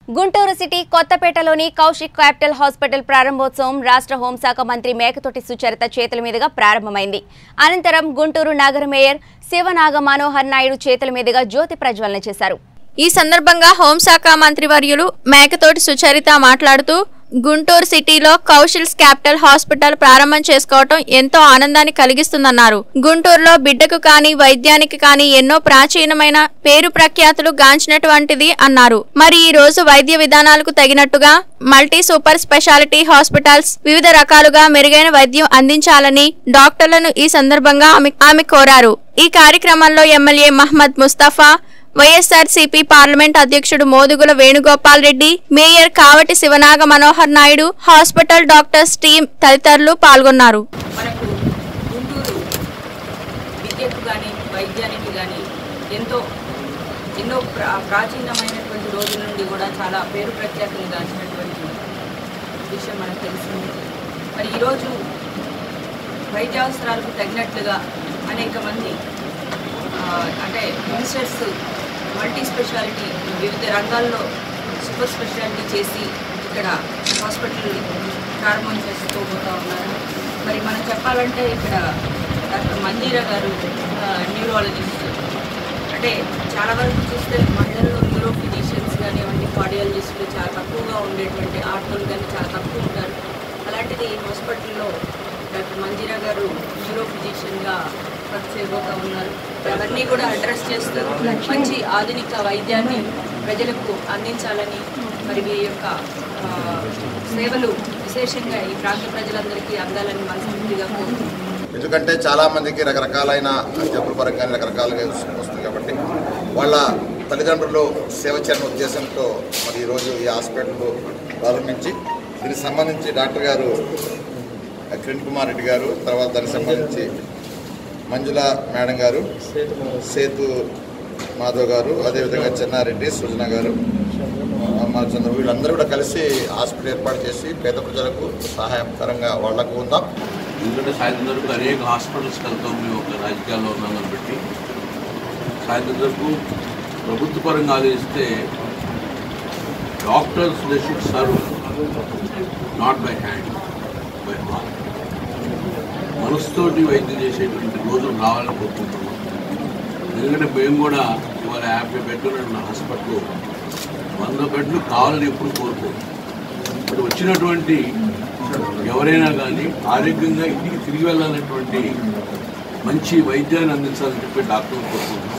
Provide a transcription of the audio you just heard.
Guntur city కొత్తపేటలోని Kaushik capital hospital ప్రారంభోత్సవం రాష్ట్ర హోంశాఖ మంత్రి మేకతోటి సుచరిత చేతుల మీదుగా ప్రారంభమైంది అనంతరం గుంటూరు నగర మేయర్ శివనాగ మనోహర్ నాయుడు చేతుల మీదుగా జ్యోతి ప్రజ్వలన చేశారు ఈ సందర్భంగా హోంశాఖ మంత్రివర్యులు మేకతోటి సుచరిత మాట్లాడుతూ గుంటూరు సిటీలో కౌశల్స్ క్యాపిటల్ హాస్పిటల్ ప్రారంభం చేసుకోవటం ఎంతో ఆనందాన్ని కలిగిస్తుందన్నారు గుంటూరులో బిడ్డకు కానీ వైద్యానికి కానీ ఎన్నో ప్రాచీనమైన పేరు ప్రఖ్యాతులు గాంచినటువంటిది అన్నారు మరి ఈ రోజు వైద్య విధానాలకు తగినట్టుగా మల్టీ సూపర్ స్పెషాలిటీ హాస్పిటల్స్ వివిధ రకాలుగా మెరుగైన వైద్యం అందించాలని డాక్టర్లను ఈ సందర్భంగా ఆమె ఆమె కోరారు ఈ కార్యక్రమంలో MLA Mohammed Mustafa YSRCP parliament అధ్యక్షుడు Modugula Venugopal Reddy mayor Kavati Sivanaga Manohar Naidu hospital doctors team తదితరులు పాల్గొన్నారు మనకు గుంటూరు విద్యకు కానీ వైద్యానికి కానీ ఎంతో ఎన్నో ప్రా ప్రాచీనమైనటువంటి రోజుల నుండి కూడా చాలా పేరు ప్రఖ్యాతులు గాంచినటువంటి విషయం మనకు తెలిసింది మరి ఈరోజు వైద్యావసరాలకు తగినట్లుగా అనేక మంది ఆ, అంటే మినిస్టర్స్ మల్టీ స్పెషాలిటీ వివిధ రంగాల్లో సూపర్ స్పెషాలిటీ చేసి ఇక్కడ హాస్పిటల్ ప్రారంభం చేసుకోబోతా ఉన్నారు మరి మనం చెప్పాలంటే ఇక్కడ డాక్టర్ మంజీరా గారు న్యూరాలజిస్ట్ అంటే చాలా వరకు చూస్తే మహిళల్లో న్యూరో ఫిజిషియన్స్ కానివ్వండి కార్డియాలజిస్టులు చాలా తక్కువగా ఉండేటువంటి ఆర్టోలు కానీ చాలా తక్కువ ఉంటారు అలాంటిది ఈ హాస్పిటల్లో డాక్టర్ మంజీరా గారు న్యూరో ఫిజిషియన్గా వర్క్ చేయబోతా ఉన్నారు అవన్నీ కూడా అడ్రస్ చేస్తూ మంచి ఆధునిక వైద్యాన్ని ప్రజలకు అందించాలని మరి మీ యొక్క ఆ, సేవలు విశేషంగా ఈ ప్రాంత ప్రజలందరికీ అందాలని మనస్ఫూర్తిగా కోరుకుంటున్నాను ఎందుకంటే చాలా మందికి రకరకాలైన జబ్బుల పరంగా రకరకాలుగా వస్తుంది కాబట్టి వాళ్ళ తల్లిదండ్రులు సేవ చేయడం ఉద్దేశంతో మరి ఈరోజు ఈ హాస్పిటల్ ప్రారంభించి దీనికి సంబంధించి డాక్టర్ గారు కిరణ్ కుమార్ రెడ్డి గారు తర్వాత దానికి సంబంధించి మంజుల మేడం గారు సేతు మాధవ్ గారు అదేవిధంగా చెన్నారెడ్డి సృజన గారు మా చంద్ర వీళ్ళందరూ కూడా కలిసి హాస్పిటల్ ఏర్పాటు చేసి పేద ప్రజలకు సహాయకరంగా వాళ్లకు ఉందాం ఎందుకంటే సాయంత్రం వరకు అనేక హాస్పిటల్స్కి వెళ్తాం మేము ఒక రాజకీయాల్లో ఉన్నాం కాబట్టి సాయంత్రం వరకు ప్రభుత్వ పరంగా ఆలోచిస్తే doctors they should serve not by hand by heart మనసుతోటి వైద్యం చేసేటువంటి రోజులు రావాలని కోరుకుంటున్నాం ఎందుకంటే మేము కూడా ఇవాళ యాభై బెడ్లు ఉన్న హాస్పిటల్ వంద బెడ్లు కావాలని ఎప్పుడు కోరుకోము ఇప్పుడు వచ్చినటువంటి ఎవరైనా కానీ ఆరోగ్యంగా ఇంటికి తిరిగి వెళ్ళాలనేటువంటి మంచి వైద్యాన్ని అందించాలని చెప్పి డాక్టర్లు కోరుకుంటున్నాం